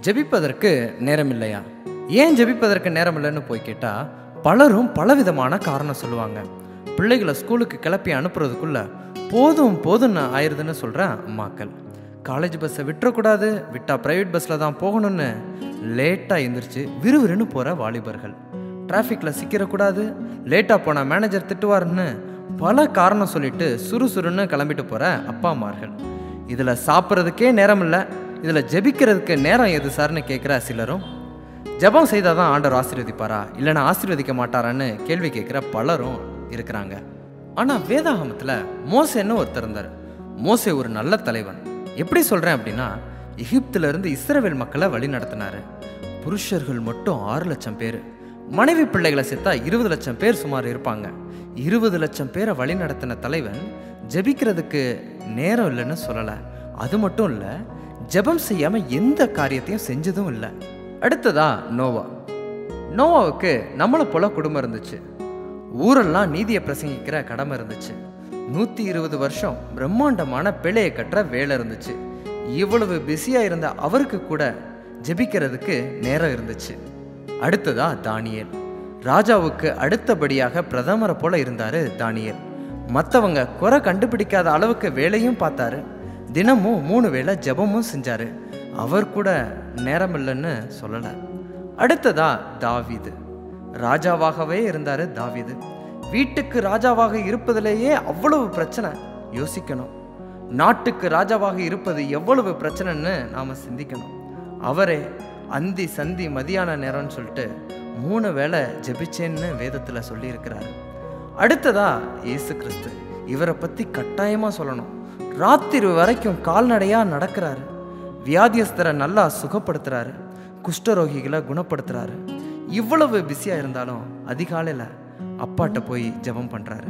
ஜெபிப்பதற்கு நேரம் இல்லையா ஏன் ஜெபிப்பதற்கு நேரம் இல்லைன்னு போய் கேட்டால் பலரும் பலவிதமான காரணம் சொல்லுவாங்க பிள்ளைகளை ஸ்கூலுக்கு கிளப்பி அனுப்புறதுக்குள்ள போதும் போதும்னு ஆயிடுதுன்னு சொல்கிற அம்மாக்கள் காலேஜ் பஸ்ஸை விட்டுறக்கூடாது விட்டால் ப்ரைவேட் பஸ்ஸில் தான் போகணும்னு லேட்டாக எந்திரிச்சு விறுவிறுன்னு போகிற வாலிபர்கள் டிராஃபிக்கில் சிக்கிடக்கூடாது லேட்டாக போனால் மேனேஜர் திட்டுவாருன்னு பல காரணம் சொல்லிட்டு சுறுசுறுன்னு கிளம்பிட்டு போகிற அப்பா அம்மார்கள் இதில் சாப்பிட்றதுக்கே நேரம் இல்லை இதில் ஜெபிக்கிறதுக்கு நேரம் எது சார்னு கேட்குற சிலரும் ஜெபம் செய்தால் தான் ஆண்டவர் ஆசீர்வதிப்பாரா இல்லைன்னா ஆசீர்வதிக்க மாட்டாரான்னு கேள்வி கேட்குற பலரும் இருக்கிறாங்க ஆனால் வேதாகமத்தில் மோசேன்னு ஒருத்தர் இருந்தார் மோசே ஒரு நல்ல தலைவன் எப்படி சொல்கிறேன் அப்படின்னா எகிப்துல இருந்து இஸ்ரவேல் மக்களை வழி நடத்தினாரு புருஷர்கள் மட்டும் ஆறு லட்சம் பேர் மனைவி பிள்ளைகளை சேர்த்தா இருபது லட்சம் பேர் சுமார் இருப்பாங்க இருபது லட்சம் பேரை வழி நடத்தின தலைவன் ஜெபிக்கிறதுக்கு நேரம் இல்லைன்னு சொல்லலை அது மட்டும் இல்லை ஜெபம் செய்யாமல் எந்த காரியத்தையும் செஞ்சதும் இல்லை அடுத்ததா நோவா நோவாவுக்கு நம்மளை போல குடும்பம் இருந்துச்சு ஊரெல்லாம் நீதியை பிரசங்கிக்கிற கடமை இருந்துச்சு நூற்றி இருபது வருஷம் பிரம்மாண்டமான பிழையை கட்டுற வேலை இருந்துச்சு இவ்வளவு பிஸியாக இருந்த அவருக்கு கூட ஜெபிக்கிறதுக்கு நேரம் இருந்துச்சு அடுத்ததா தானியேல் ராஜாவுக்கு அடுத்தபடியாக பிரதமரை போல இருந்தாரு தானியேல் மற்றவங்க குறை கண்டுபிடிக்காத அளவுக்கு வேலையும் பார்த்தாரு தினமும் மூணு வேளை ஜெபமும் செஞ்சாரு அவர் கூட நேரம் இல்லைன்னு சொல்லலை அடுத்ததா தாவீது ராஜாவாகவே இருந்தாரு தாவீது வீட்டுக்கு ராஜாவாக இருப்பதிலேயே அவ்வளவு பிரச்சனை யோசிக்கணும் நாட்டுக்கு ராஜாவாக இருப்பது எவ்வளவு பிரச்சனைன்னு நாம சிந்திக்கணும் அவரே அந்தி சந்தி மதியான நேரம்னு சொல்லிட்டு மூணு வேளை ஜெபிச்சேன்னு வேதத்தில் சொல்லியிருக்கிறாரு அடுத்ததா இயேசு கிறிஸ்து இவரை பற்றி கட்டாயமாக சொல்லணும் ராத்திரி வரைக்கும் கால்நடையாக நடக்கிறாரு வியாதியஸ்தரை நல்லா சுகப்படுத்துறாரு குஷ்டரோகிகளை குணப்படுத்துறாரு இவ்வளவு பிஸியாக இருந்தாலும் அதிகாலையில் அப்பாட்ட போய் ஜெபம் பண்ணுறாரு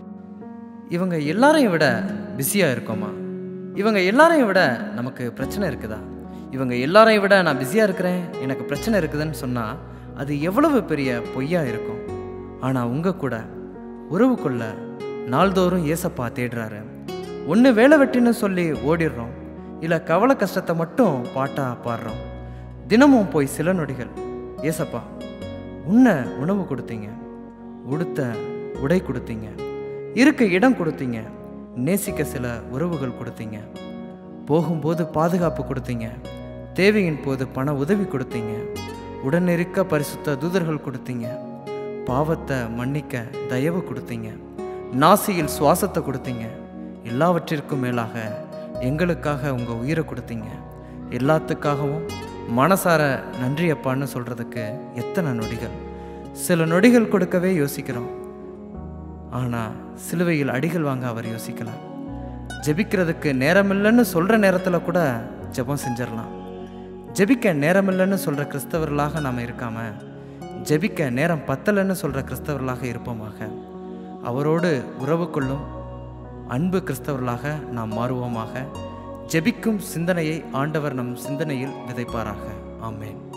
இவங்க எல்லாரையும் விட பிஸியாக இருக்கோமா இவங்க எல்லாரையும் விட நமக்கு பிரச்சனை இருக்குதா இவங்க எல்லாரையும் விட நான் பிஸியாக இருக்கிறேன் எனக்கு பிரச்சனை இருக்குதுன்னு சொன்னால் அது எவ்வளவு பெரிய பொய்யா இருக்கும் ஆனால் உங்கள் கூட உறவு கொள்ள நாள்தோறும் ஏசப்பா தேடுறாரு ஒன்று வேலை வெட்டின்னு சொல்லி ஓடிடுறோம் இல்லை கவலை கஷ்டத்தை மட்டும் பாட்டா பாடுறோம் தினமும் போய் சில நொடிகள் ஏசப்பா உண்ண உணவு கொடுத்தீங்க உடுத்த உடை கொடுத்தீங்க இருக்க இடம் கொடுத்தீங்க நேசிக்க சில உறவுகள் கொடுத்தீங்க போகும்போது பாதுகாப்பு கொடுத்தீங்க தேவையின் போது பண உதவி கொடுத்தீங்க உடனிருக்க பரிசுத்த தூதர்கள் கொடுத்தீங்க பாவத்தை மன்னிக்க தயவு கொடுத்தீங்க நாசியில் சுவாசத்தை கொடுத்தீங்க எல்லாவற்றிற்கும் மேலாக எங்களுக்காக உங்கள் உயிரை கொடுத்தீங்க எல்லாத்துக்காகவும் மனசார நன்றி அப்பான்னு சொல்கிறதுக்கு எத்தனை நொடிகள் சில நொடிகள் கொடுக்கவே யோசிக்கிறோம் ஆனால் சிலுவையில் அடிகள் வாங்க அவர் யோசிக்கல ஜெபிக்கிறதுக்கு நேரமில்லைன்னு சொல்கிற நேரத்தில் கூட ஜெபம் செஞ்சிடலாம் ஜெபிக்க நேரமில்லைன்னு சொல்கிற கிறிஸ்தவர்களாக நாம் இருக்காம ஜெபிக்க நேரம் பத்தலைன்னு சொல்கிற கிறிஸ்தவர்களாக இருப்போமாக அவரோடு உறவு கொள்ளும் அன்பு கிறிஸ்தவர்களாக நாம் மாறுவோமாக ஜெபிக்கும் சிந்தனையை ஆண்டவர் நம் சிந்தனையில் விதைப்பாராக ஆமேன்